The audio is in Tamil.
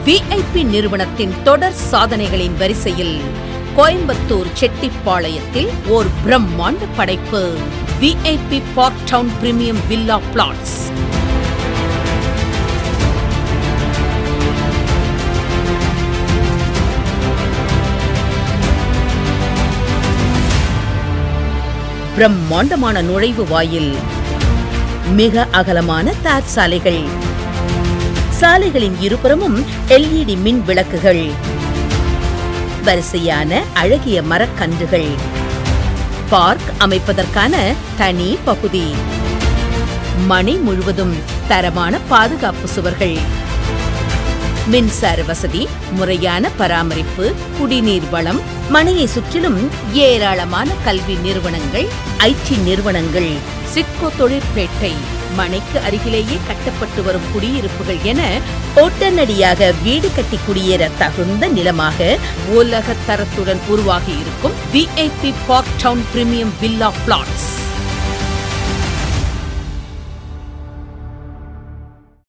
விஐபி நிறுவனத்தின் தொடர் சாதனைகளின் வரிசையில் கோயம்புத்தூர் செட்டிப்பாளையத்தில் ஓர் பிரம்மாண்ட படைப்பு VIP park town premium villa plots பிரம்மாண்டமான நுழைவு வாயில் மிக அகலமான தார் சாலைகள் சாலைகளின் இருபுறமும் எல்இடி மின் விளக்குகள் வரிசையான அழகிய மரக்கன்றுகள் பார்க் அமைப்பதற்கான தனி பகுதி மனை முழுவதும் தரமான பாதுகாப்பு சுவர்கள் மின்சார வசதி முறையான பராமரிப்பு குடிநீர் வளம் மனையை சுற்றிலும் ஏராளமான கல்வி நிறுவனங்கள் ஐடி நிறுவனங்கள் சிட்கோ தொழிற்பேட்டை மனைக்கு அருகிலேயே கட்டப்பட்டு வரும் குடியிருப்புகள் என ஒட்டநடியாக வீடு கட்டி குடியேற தகுந்த நிலமாக உலக தரத்துடன் உருவாகி இருக்கும் VIP park town premium villa plots